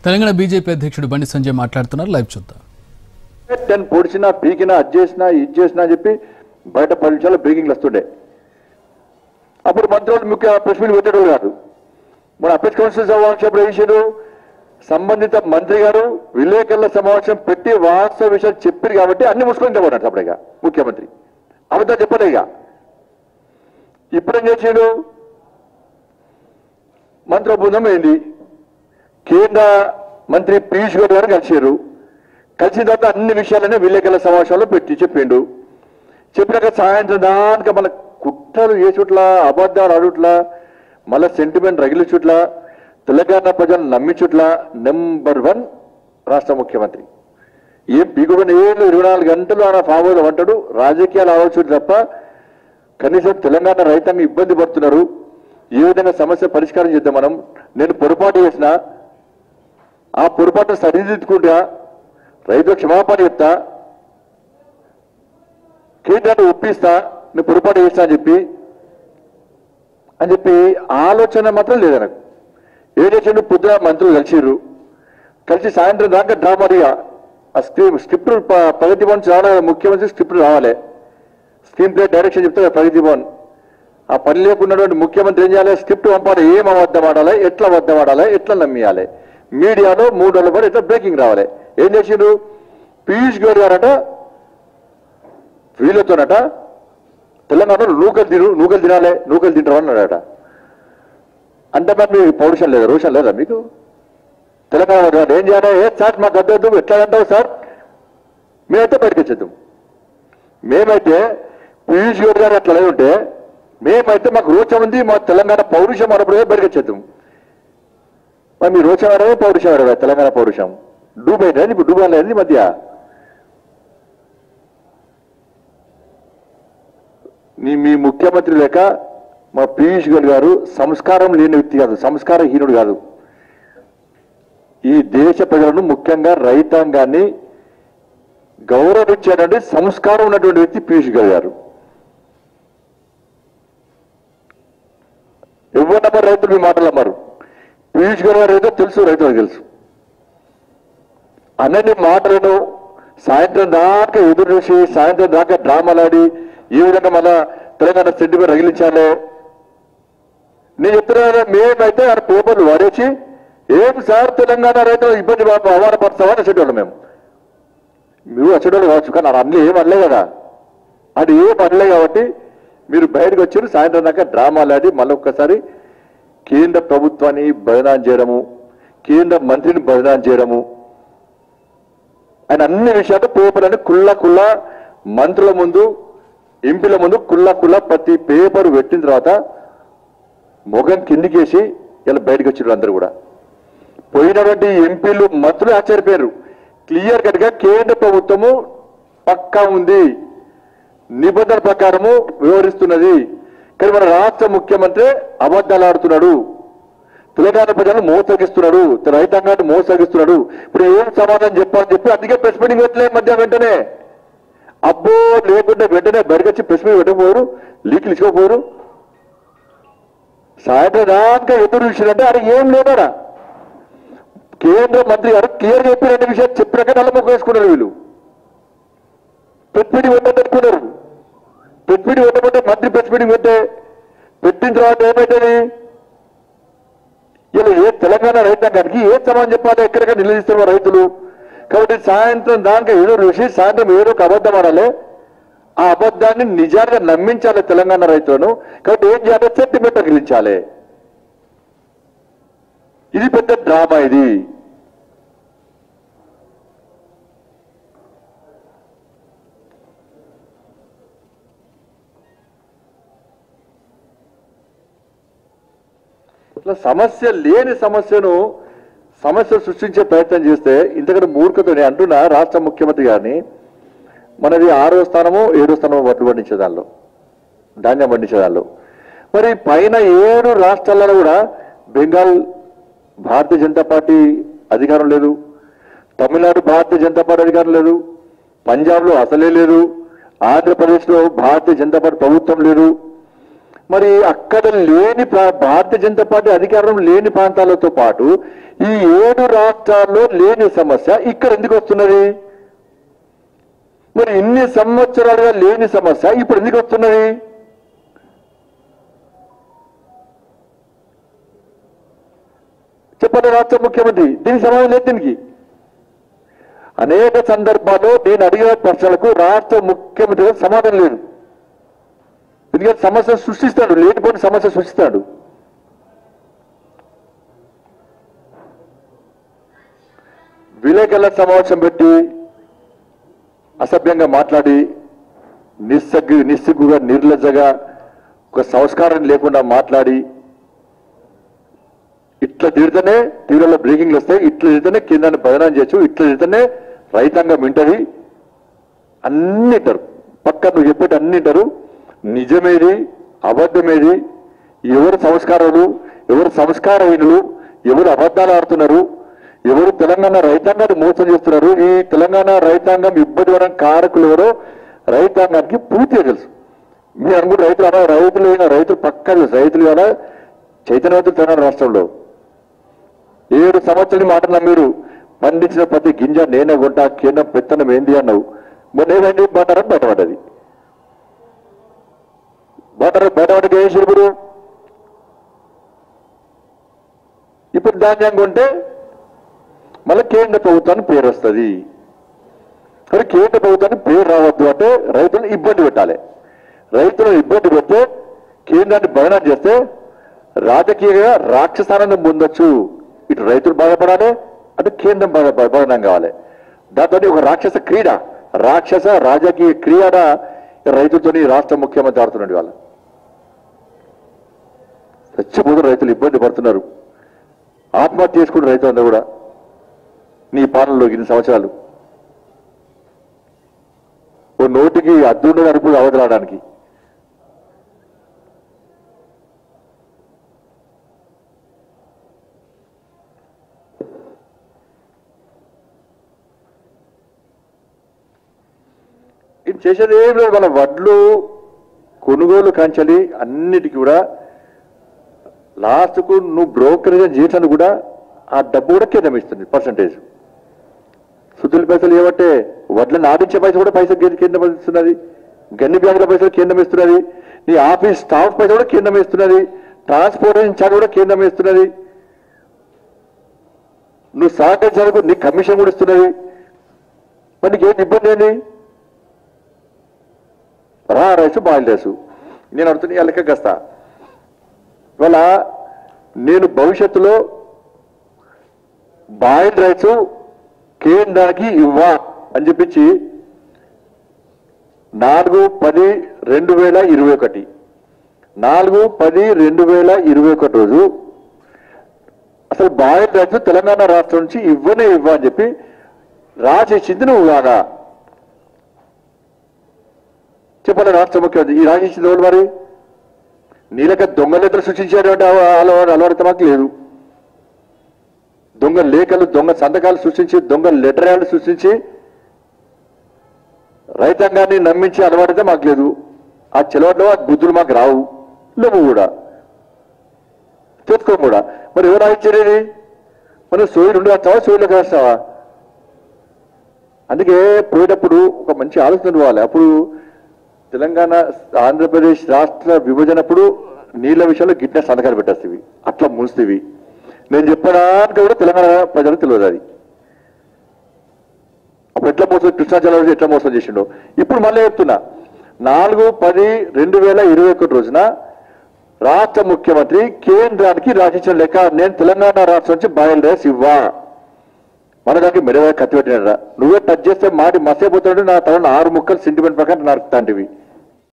Telangana BJP అధ్యక్షుడు బండి సంజయ్ మాట్లాడుతున్నారు లైవ్ చూద్దాం టెన్ పొడిచినా పీకినా అది చేసినా ఇది చేసినా అని చెప్పి బయట పది నిమిషాలు బ్రేకింగ్లు వస్తుండే అప్పుడు మంత్రులు ముఖ్య ప్రెస్ మీట్ పెట్టేవాళ్ళు కాదు మన అప్పటి కౌన్సిల్ సమావేశం ఎప్పుడు వేసారు సంబంధిత మంత్రి గారు విలేకరుల సమావేశం పెట్టి వాస్తవ విషయాలు చెప్పారు కాబట్టి అన్ని ముసుకొని చెప్పాడు అప్పుడే ముఖ్యమంత్రి అబద్ధం చెప్పలే ఇక ఇప్పుడేం చేసాడు మంత్రి బృందం ఏంది కేంద్ర మంత్రి పీయూష్ గోయల్ గారు కలిసారు కలిసిన తర్వాత అన్ని విషయాలనే విలేకరుల సమావేశంలో పెట్టి చెప్పిండు చెప్పినాక సాయంత్రం దానిక మన కుట్రలు ఏ చుట్ల అబద్ధాలు అడుట్ల మళ్ళా సెంటిమెంట్ రగిలిచుట్ల తెలంగాణ ప్రజలు నమ్మిచుట్ల నెంబర్ వన్ రాష్ట్ర ముఖ్యమంత్రి ఏం పీకుడిని ఏళ్ళు ఇరవై నాలుగు గంటలు ఆయన ఫామ్ హౌస్ అంటాడు రాజకీయాలు ఆలోచన తప్ప కనీసం తెలంగాణ రైతాంగం ఇబ్బంది పడుతున్నారు ఏ విధంగా సమస్య పరిష్కారం చేద్దాం మనం నేను పొరపాటు చేసిన ఆ పొరపాటు సరిదిద్దుకుంటా రైతు క్షమాపణ చెప్తా కేంద్రాన్ని ఒప్పిస్తా నేను పొరపాటు చేస్తా అని చెప్పి అని చెప్పి ఆలోచన మాత్రం లేదు నాకు ఏం చేసిండు పొద్దున మంత్రులు కలిసిర్రు కలిసి సాయంత్రం దాకా డ్రామాడిగా ఆ స్క్రిప్ట్ స్క్రిప్ట్ ప- ప్రగతి భవన్ రావాలి ముఖ్యమంత్రి స్క్రిప్ట్ రావాలి స్క్రీన్ ప్లే డైరెక్షన్ చెప్తే కదా ప్రగతి భవన్ ఆ పని లేకున్నటువంటి ముఖ్యమంత్రి ఏం చేయాలి స్క్రిప్ట్ పంపాలి ఏం అబద్ధం ఆడాలి ఎట్లా అబద్ధం ఆడాలి ఎట్లా నమ్మియాలి మీడియాలో మూడు రోజుల పాటు ఎట్లా బ్రేకింగ్ రావాలి ఏం చేసిండు పీయూష్ గోయల్ గారట వీళ్ళతోనట తెలంగాణలో నూకలు తిను నూకలు తినాలి నూకలు తింటారు అన్నాడట అంటే మరి మీకు పౌరుషం లేదా రోషం లేదా మీకు తెలంగాణ వాడు ఏం చేయాలి ఏ సార్ మాకు అద్దొద్దు ఎట్లా అంటావు సార్ మేమైతే బయటకు వచ్చేద్దాం మేమైతే పీయూష్ గోయల్ గారు అట్లా అయి ఉంటే మేమైతే మాకు రోచం ఉంది మా తెలంగాణ పౌరుషం అన్నప్పుడే బయటకు వచ్చేద్దాం మరి మీ రోచం అడవే పౌరుషం అడవే తెలంగాణ పౌరుషం డూబై అనేది ఇప్పుడు డూబై లేదు ఈ మధ్య నీ మీ ముఖ్యమంత్రి లేక మా పీయూష్ గోయల్ గారు సంస్కారం లేని వ్యక్తి కాదు సంస్కారహీనుడు కాదు ఈ దేశ ప్రజలను ముఖ్యంగా రైతాంగాన్ని గౌరవించేటువంటి సంస్కారం ఉన్నటువంటి వ్యక్తి పీయూష్ గోయల్ గారు ఎవరన్నా రైతులు మీ మాటలు అమ్మారు పీయూష్ గోయల్ గారు ఏదో తెలుసు రైతులకు తెలుసు అన్నని మాటలను సాయంత్రం దాకా ఎదురు చూసి సాయంత్రం దాకా డ్రామాలాడి ఏ విధంగా మన తెలంగాణ సెంటిమెంట్ రగిలించాలో నేను చెప్తున్నా మేమైతే ఆ పేపర్లు వాడేసి ఏం సార్ తెలంగాణ రైతులు ఇబ్బంది బాబు అవమానపరుస్తావా అని వచ్చేటోళ్ళు మేము మీరు వచ్చేటోళ్ళు కావచ్చు కానీ అది అన్నీ ఏం అనలే కదా అది ఏం అనలే కాబట్టి మీరు బయటకు వచ్చారు సాయంత్రం దాకా డ్రామాలాడి మళ్ళీ ఒక్కసారి కేంద్ర ప్రభుత్వాన్ని బదనాం చేయడము కేంద్ర మంత్రిని బదనాం చేయడము ఆయన అన్ని విషయాలు పేపర్ అని కుల్ల కుల్ల మంత్రుల ముందు ఎంపీల ముందు కుల్ల కుల్ల ప్రతి పేపర్ పెట్టిన తర్వాత మొగం కిందికేసి ఇలా బయటకు వచ్చారు అందరూ కూడా పోయినటువంటి ఎంపీలు మంత్రులు ఆశ్చర్యపోయారు క్లియర్ కట్ గా కేంద్ర ప్రభుత్వము పక్కా ఉంది నిబంధన ప్రకారము వివరిస్తున్నది కానీ మన రాష్ట్ర ముఖ్యమంత్రి అబద్ధాలు ఆడుతున్నాడు తెలంగాణ ప్రజలను మోసగిస్తున్నాడు రైతాంగాన్ని మోసగిస్తున్నాడు ఇప్పుడు ఏం సమాధానం చెప్పాలని చెప్పి అందుకే ప్రెస్ మీటింగ్ పెట్టలే మధ్య వెంటనే అబ్బో లేకుంటే వెంటనే బయటకొచ్చి ప్రెస్ మీట్ పెట్టకపోరు లీకులు ఇచ్చుకోపోరు సాయంత్రం దాకా ఎదురు చూసిందంటే అది ఏం లేదరా కేంద్ర మంత్రి గారు క్లియర్ చెప్పి రెండు విషయాలు చెప్పినాక నల్ల మొక్క వేసుకున్నారు వీళ్ళు పెట్టుబడి పెట్టనుకున్నారు పెట్టుబడి పెట్టమంటే మంత్రి ప్రెస్ మీటింగ్ పెట్టే పెట్టిన తర్వాత ఏమైతుంది ఇలా ఏ తెలంగాణ రైతాంగానికి ఏ సమానం చెప్పాలి ఎక్కడికైనా నిలదీస్తారు రైతులు కాబట్టి సాయంత్రం దానికి ఏదో ఋషి సాయంత్రం ఏదో ఒక అబద్ధం ఆడాలి ఆ అబద్ధాన్ని నిజాలుగా నమ్మించాలి తెలంగాణ రైతులను కాబట్టి ఏం చేయాలి సెంటిమెంట్ తగిలించాలి ఇది పెద్ద డ్రామా ఇది ఇట్లా సమస్య లేని సమస్యను సమస్య సృష్టించే ప్రయత్నం చేస్తే ఇంతకంటే మూర్ఖతో నేను అంటున్నా రాష్ట్ర ముఖ్యమంత్రి గారిని మనది ఆరో స్థానము ఏడో స్థానము వడ్లు పండించే దానిలో ధాన్యం పండించే దానిలో మరి పైన ఏడు రాష్ట్రాలలో కూడా బెంగాల్ భారతీయ జనతా పార్టీ అధికారం లేదు తమిళనాడు భారతీయ జనతా పార్టీ అధికారం లేదు పంజాబ్లో అసలే లేదు ఆంధ్రప్రదేశ్లో భారతీయ జనతా పార్టీ ప్రభుత్వం లేదు మరి అక్కడ లేని ప్రా- భారతీయ జనతా పార్టీ అధికారం లేని ప్రాంతాలతో పాటు ఈ ఏడు రాష్ట్రాల్లో లేని సమస్య ఇక్కడ ఎందుకు వస్తున్నది మరి ఇన్ని సంవత్సరాలుగా లేని సమస్య ఇప్పుడు ఎందుకు వస్తున్నది చెప్పండి రాష్ట్ర ముఖ్యమంత్రి దీనికి సమాధానం లేదు దీనికి అనేక సందర్భాల్లో నేను అడిగిన ప్రశ్నలకు రాష్ట్ర ముఖ్యమంత్రి గారు సమాధానం లేదు ఎందుకంటే సమస్య సృష్టిస్తాడు లేనిపోయిన సమస్య సృష్టిస్తాడు విలేకరుల సమావేశం పెట్టి అసభ్యంగా మాట్లాడి నిస్సగ్గు నిస్సిగ్గుగా నిర్లజ్జగా ఒక సంస్కారం లేకుండా మాట్లాడి ఇట్లా తిడితేనే టీవీలలో బ్రేకింగ్లు వస్తాయి ఇట్లా తిడితేనే కింద బదనాం చేయొచ్చు ఇట్లా తిడితేనే రైతాంగం వింటది అన్ని వింటారు పక్క నువ్వు చెప్పేటి అన్ని వింటారు నిజమేది అబద్ధమేది ఎవరు సంస్కారాలు ఎవరు సంస్కారహీనులు ఎవరు అబద్ధాలు ఆడుతున్నారు ఎవరు తెలంగాణ రైతాంగాన్ని మోసం చేస్తున్నారు ఈ తెలంగాణ రైతాంగం ఇబ్బంది పడడం కారకులు ఎవరో రైతాంగానికి పూర్తిగా తెలుసు మీరు అనుకుంటే రైతులు అలా రైతులు అయినా రైతులు పక్కా తెలుసు రైతులు కదా చైతన్యవంతులు తెలంగాణ రాష్ట్రంలో ఏడు సంవత్సరాలు మాట నమ్మిరు పండించిన ప్రతి గింజ నేనే కొంటా కేంద్రం పెత్తనం ఏంది అన్నావు మొన్న ఏమైంది బండారం బయటపడ్డది బండారం బయటపడ్డది ఏం ఇప్పుడు ఇప్పుడు ధాన్యం కొంటే మళ్ళీ కేంద్ర ప్రభుత్వానికి పేరు వస్తుంది మరి కేంద్ర ప్రభుత్వానికి పేరు రావద్దు అంటే రైతులను ఇబ్బంది పెట్టాలి రైతులను ఇబ్బంది పెడితే కేంద్రాన్ని బదనం చేస్తే రాజకీయంగా రాక్షసానందం పొందొచ్చు ఇటు రైతులు బాధపడాలి అటు కేంద్రం బాధ బదనం కావాలి దాంతో ఒక రాక్షస క్రీడ రాక్షస రాజకీయ క్రీడ రైతులతోని రాష్ట్ర ముఖ్యమంత్రి ఆడుతున్నాడు వాళ్ళ చచ్చిపోతున్న రైతులు ఇబ్బంది పడుతున్నారు ఆత్మహత్య చేసుకున్న రైతులు అందరూ కూడా నీ పాలనలో ఇన్ని సంవత్సరాలు ఓ నోటికి అద్దుండదు అరుపులు అవదలాడానికి ఇది చేసేది ఏం లేదు మన వడ్లు కొనుగోలు కంచెలి అన్నిటికీ కూడా లాస్ట్కు నువ్వు బ్రోకరేజ్ చేసినందుకు కూడా ఆ డబ్బు కూడా కేంద్రం ఇస్తుంది పర్సంటేజ్ సుతుల పైసలు ఏమంటే వడ్లను ఆడించే పైసలు కూడా పైసలు కేంద్ర- కేంద్రం ఇస్తున్నది గన్ని బ్యాంకుల పైసలు కేంద్రం ఇస్తున్నది నీ ఆఫీస్ స్టాఫ్ పైసలు కూడా కేంద్రం ఇస్తున్నది ట్రాన్స్పోర్టేషన్ ఛార్జ్ కూడా కేంద్రం ఇస్తున్నది నువ్వు సహకరించడానికి నీ కమిషన్ కూడా ఇస్తున్నది మరి నీకేం ఇబ్బంది ఏంది రా రైసు బాయిల్ రైసు నేను అడుగుతున్నా లెక్క గస్తా ఇవాళ నేను భవిష్యత్తులో బాయిల్ రైసు కేంద్రానికి ఇవ్వా అని చెప్పించి నాలుగు పది రెండు వేల ఇరవై ఒకటి నాలుగు పది రెండు వేల ఇరవై ఒకటి రోజు అసలు బాయిల్ రైస్ తెలంగాణ రాష్ట్రం నుంచి ఇవ్వనే ఇవ్వ అని చెప్పి రాసిచ్చింది నువ్వు కాదా చెప్పాలి రాష్ట్ర ముఖ్యమంత్రి ఈ రాసిచ్చింది ఎవరు మరి నీలక దొంగలెద్దరు సృష్టించేటువంటి అలవాటు అలవాటు మాకు లేదు దొంగ లేఖలు దొంగ సంతకాలు సృష్టించి దొంగ లెటరాలు సృష్టించి రైతాంగాన్ని నమ్మించి అలవాటైతే మాకు లేదు ఆ చెలవాట్లో ఆ బుద్ధులు మాకు రావు లేవు కూడా తెచ్చుకోము కూడా మరి ఎవరు రాయించేది మనం సోయిలు ఉండి వస్తావా సోయిలోకి వేస్తావా అందుకే పోయేటప్పుడు ఒక మంచి ఆలోచన పోవాలి అప్పుడు తెలంగాణ ఆంధ్రప్రదేశ్ రాష్ట్ర విభజనప్పుడు నీళ్ళ విషయంలో గిట్ల సంతకాలు పెట్టేస్తేవి అట్లా ముంచుతీవి నేను చెప్పడానికి కూడా తెలంగాణ ప్రజలకు తెలియదు అది అప్పుడు ఎట్లా మోసం కృష్ణా జలాలు ఎట్లా మోసం చేసిండో ఇప్పుడు మళ్ళీ చెప్తున్నా నాలుగు పది రెండు వేల ఇరవై ఒకటి రోజున రాష్ట్ర ముఖ్యమంత్రి కేంద్రానికి రాసిచ్చిన లెక్క నేను తెలంగాణ రాష్ట్రం నుంచి బయలుదేరి ఇవ్వా మన దానికి మెడగా కత్తి పెట్టినారా నువ్వే టచ్ చేస్తే మాటి మసేపోతాడు నా తల ఆరు ముక్కలు సెంటిమెంట్ ప్రకారం నరుకుతాంటివి